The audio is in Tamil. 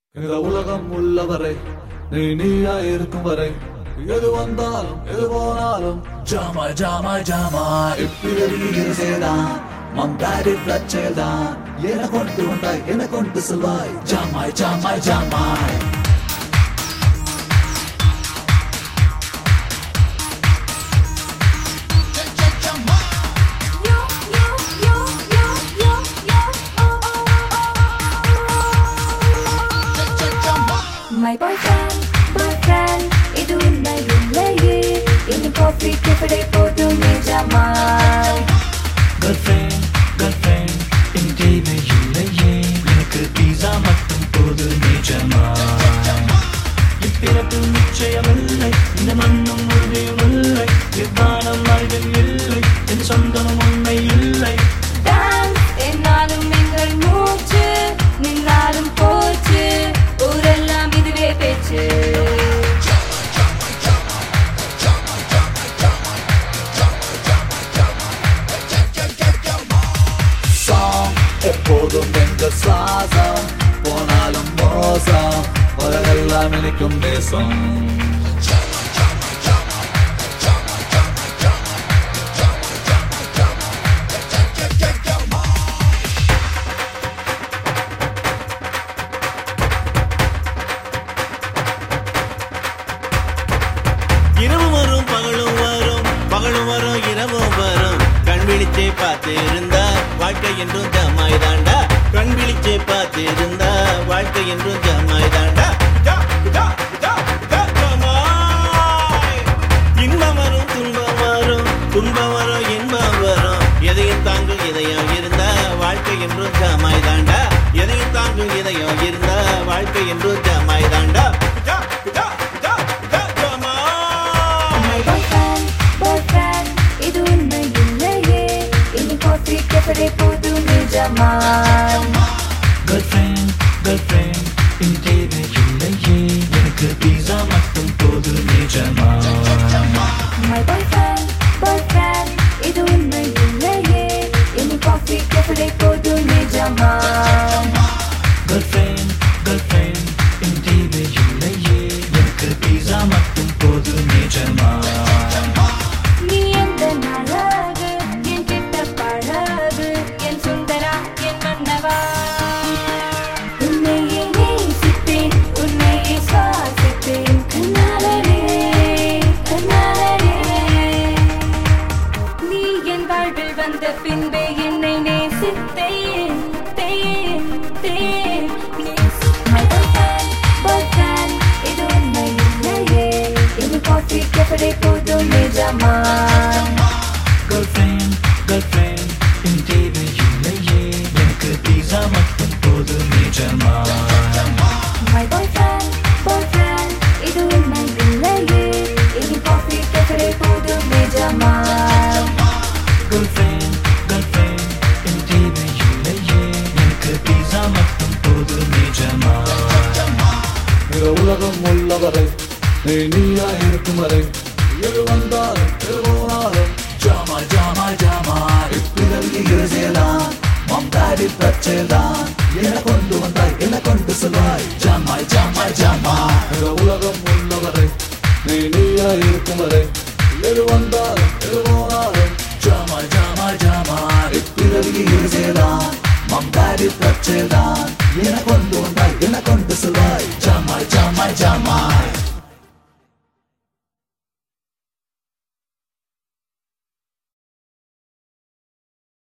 இந்த உலகம் உள்ளவரை நீ நீயா இருக்கும் வரை எது வந்தாலும் எது போனாலும் ஜாமா ஜாமா ஜாமா இப்பிரவிதான் மந்தாரி பிரச்சேதான் என கொண்டு வந்தாய் என கொண்டு செல்வாய் ஜாமாய் ஜாமாய் ஜாமாய் My boyfriend, boyfriend, இது உண்மை இல்லையே இன்னும் காஃபி கேஃபடே போதும் நிஜமாய் Girlfriend, girlfriend, என் தேவை இல்லையே எனக்கு பீஸா மட்டும் போது நிஜமா இப்பிறப்பு நிச்சயமில்லை இந்த மண்ணும் உறுதியுமில்லை இவ்வானம் அறிவில் இல்லை என் சொந்தமும் உண்மை இல்லை டான்ஸ் என்னாலும் எங்கள் மூச்சு நின்றாலும் போச்சு ஊரெல்லாம் இதுவே பேச்சு சாங் எப்போதும் எங்கள் சுவாசம் போனாலும் மோசம் உலகெல்லாம் இணைக்கும் நேசம் இரவும் வரும் பகலும் வரும் பகலும் வரும் இரவும் வரும் கண் விழிச்சே பார்த்து இருந்தா வாழ்க்கை என்றும் ஜமாய் தாண்டா கண் விழிச்சே பார்த்து இருந்தா வாழ்க்கை என்றும் ஜமாய் தாண்டா ஜா, ஜா, ஜா, ஜா, ஜமாய். இன்பம் வரும் துன்பம் வரும் துன்பம் வரும் இன்பம் வரும் எதையும் தாங்கும் இதயம் இருந்தா வாழ்க்கை என்றும் ஜமாய் தாண்டா எதையும் தாங்கும் இதயம் இருந்தா வாழ்க்கை என்றும் ஜமாய் தாண்டா ஜா, ஜா, ஜா, ஜா, ஜமாய். My boyfriend, boyfriend, இது உண்மை இல்லையே இன்னும் காஃபி கேஃபடே போதும் நிஜமாய் Girlfriend, girlfriend, என் தேவை இல்லையே எனக்கு பீஸா மட்டும் போது நிஜமா My boyfriend, boyfriend, இது உண்மை இல்லையே இன்னும் காஃபி கேஃபடே போதும் நிஜமாய் Girlfriend, girlfriend, என் தேவை இல்லையே எனக்கு பீஸா மட்டும் போது நிஜமா நீ எந்த அழகு என் கிட்ட பழகு என் சுந்தரா என் மன்னவா உன்னையே நேசிப்பேன் உன்னையே சுவாசிப்பேன் கண்ணாலரே கண்ணாலரே நீ என் வாழ்வில் வந்த பின்பே என்னை நேசித்தேன் தேன் தேன் My boyfriend, boyfriend, இது உண்மை இல்லையே இது காஃபி கேஃபடே போதும் நிஜமா Girlfriend, girlfriend, என் தேவை இல்லையே எனக்கு பீஸா மட்டும் போது நிஜமா My boyfriend, boyfriend, இது உண்மை இல்லையே இது காஃபி கேஃபடே போதும் நிஜமா Girlfriend, girlfriend, என் தேவை இல்லையே எனக்கு பீஸா மட்டும் போது நிஜமா இந்த உலகம் உள்ளவரை நீ நீயா இருக்கும் வரை எது வந்தாலும் எது போனாலும் ஜாமா ஜாமா ஜாமா இப்பிறவி இருசேதான் மம்தாடி பிரச்சேதான் என கொண்டு வந்தாய் என கொண்டு செல்வாய் ஜாமாய் ஜாமாய் ஜாமா இந்த உலகம் உள்ளவரை நீ நீயா இருக்கும் வரை எது வந்தாலும் எது போனாலும் ஜாமா ஜாமா ஜாமா இப்பிறவி இருசேதான் மம்தாடி பிரச்சேதான் என கொண்டு வந்தாய் என கொண்டு செல்வாய் ஜாமாய் ஜாமாய் ஜாமா